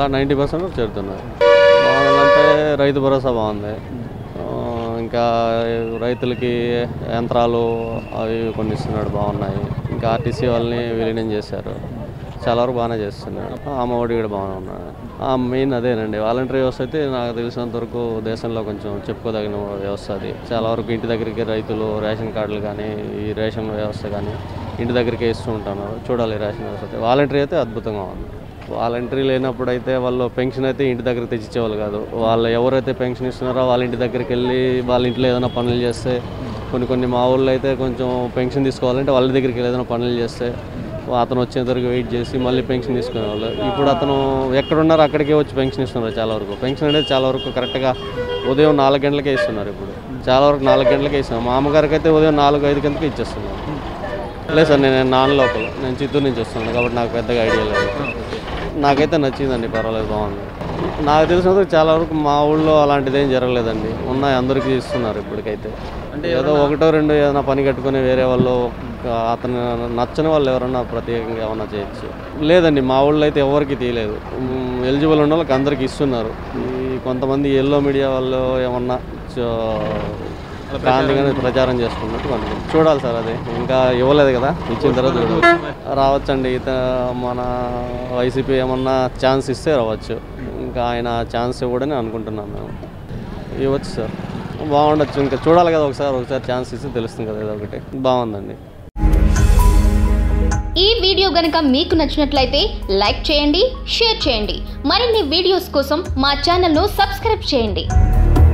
ninety percent చేరుతున్నారు బాగుందంటే రైతు భరోసా బాగుంది ఆ, ఇంకా రైతులకి యంత్రాలు అవి కొన్ని ఇస్తున్నాడు బాగున్నాయి ఇంకా ఆర్టీసీ వాళ్ళని విలీనం చేశారు చాలా వరకు బాగానే చేస్తున్నాడు అమ్మ ఒడి కూడా బాగానే ఉన్నాడు ఆ, మెయిన్ అదేనండి వాలంటరీ వ్యవస్థ అయితే నాకు తెలిసినంత వరకు దేశంలో కొంచెం చెప్పుకోదగిన వ్యవస్థ అది చాలా వరకు ఇంటి దగ్గరికి రైతులు రేషన్ కార్డులు కానీ ఈ రేషన్ వ్యవస్థ కానీ ఇంటి దగ్గరికే ఇస్తూ ఉంటున్నారు చూడాలి రేషన్ వ్యవస్థ అయితే వాలంటరీ అయితే అద్భుతంగా ఉంది వాలంటరీ లేనప్పుడు అయితే వాళ్ళు పెన్షన్ అయితే ఇంటి దగ్గర తెచ్చిచ్చేవాళ్ళు కాదు వాళ్ళు ఎవరైతే పెన్షన్ ఇస్తున్నారో వాళ్ళ ఇంటి దగ్గరికి వెళ్ళి వాళ్ళ ఇంట్లో ఏదైనా పనులు చేస్తే కొన్ని కొన్ని మా ఊళ్ళో అయితే కొంచెం పెన్షన్ తీసుకోవాలంటే వాళ్ళ దగ్గరికి వెళ్ళి ఏదైనా పనులు చేస్తే అతను వచ్చేంత వరకు వెయిట్ చేసి మళ్ళీ పెన్షన్ తీసుకునేవాళ్ళు ఇప్పుడు అతను ఎక్కడున్నారో అక్కడికే వచ్చి పెన్షన్ ఇస్తున్నారు చాలా వరకు పెన్షన్ అనేది చాలా వరకు కరెక్ట్గా ఉదయం నాలుగు గంటలకే ఇస్తున్నారు ఇప్పుడు చాలా వరకు నాలుగు గంటలకే ఇస్తున్నారు మా అమ్మగారికి అయితే ఉదయం నాలుగు ఐదు గంటలకి ఇచ్చేస్తున్నారు లేదు సార్ నేను నాన్ లోకల్ నేను చిత్తూరు నుంచి వస్తున్నాను కాబట్టి నాకు పెద్దగా ఐడియా లేదు నాకైతే నచ్చిందండి పర్వాలేదు బాగుంది నాకు తెలిసినందుకు చాలా వరకు మా ఊళ్ళో అలాంటిది ఏం జరగలేదండి ఉన్నాయి అందరికీ ఇస్తున్నారు ఇప్పటికైతే అంటే ఏదో ఒకటో రెండు ఏదైనా పని కట్టుకుని వేరే వాళ్ళు ఒక అతను నచ్చని వాళ్ళు ఎవరన్నా ప్రత్యేకంగా ఏమన్నా చేయొచ్చు లేదండి మా ఊళ్ళో అయితే ఎవరికి తీయలేదు ఎలిజిబుల్ ఉన్న వాళ్ళకి అందరికి ఇస్తున్నారు ఈ కొంతమంది ఎల్లో మీడియా వాళ్ళు ఏమన్నా చ- క్రాంతిగానే ప్రచారం చేసుకున్నట్టు అనుకుంటున్నాను చూడాలి సార్ అది ఇంకా ఇవ్వలేదు కదా ఇచ్చిన తర్వాత చూడాలి రావచ్చండి ఇత మన వైసీపీ ఏమన్నా ఛాన్స్ ఇస్తే రావచ్చు ఇంకా ఆయన ఛాన్స్ ఇవ్వడని అనుకుంటున్నాం మేము ఇవ్వచ్చు సార్ బాగుండొచ్చు ఇంకా చూడాలి కదా ఒకసారి ఒకసారి ఛాన్స్ ఇస్తే తెలుస్తుంది కదా ఏదో ఒకటి బాగుందండి ఈ వీడియో గనక మీకు నచ్చినట్లయితే లైక్ చేయండి షేర్ చేయండి మరిన్ని వీడియోస్ కోసం మా ఛానల్ను సబ్స్క్రైబ్ చేయండి